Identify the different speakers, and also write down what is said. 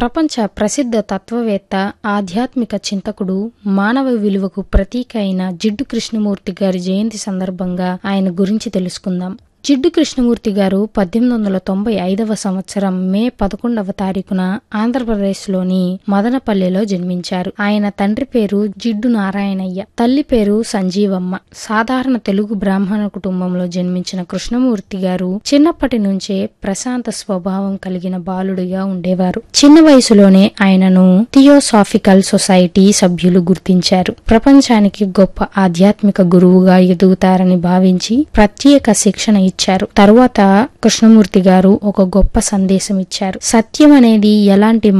Speaker 1: ప్రపంచ ప్రసిద్ధ తత్వవేత్త ఆధ్యాత్మిక చింతకుడు మానవ విలువకు ప్రతీక అయిన జిడ్డు కృష్ణమూర్తి గారి జయంతి సందర్భంగా ఆయన గురించి తెలుసుకుందాం జిడ్డు కృష్ణమూర్తి గారు పద్దెనిమిది వందల తొంభై ఐదవ సంవత్సరం మే పదకొండవ తారీఖున ఆంధ్రప్రదేశ్లోని మదనపల్లిలో జన్మించారు ఆయన తండ్రి పేరు జిడ్డు నారాయణయ్య తల్లి పేరు సంజీవమ్మ సాధారణ తెలుగు బ్రాహ్మణ కుటుంబంలో జన్మించిన కృష్ణమూర్తి గారు చిన్నప్పటి నుంచే ప్రశాంత స్వభావం కలిగిన బాలుడిగా ఉండేవారు చిన్న వయసులోనే ఆయనను థియోసాఫికల్ సొసైటీ సభ్యులు గుర్తించారు ప్రపంచానికి గొప్ప ఆధ్యాత్మిక గురువుగా ఎదుగుతారని భావించి ప్రత్యేక శిక్షణ ఇచ్చారు తరువాత కృష్ణమూర్తి గారు ఒక గొప్ప సందేశం ఇచ్చారు సత్యం అనేది ఎలాంటి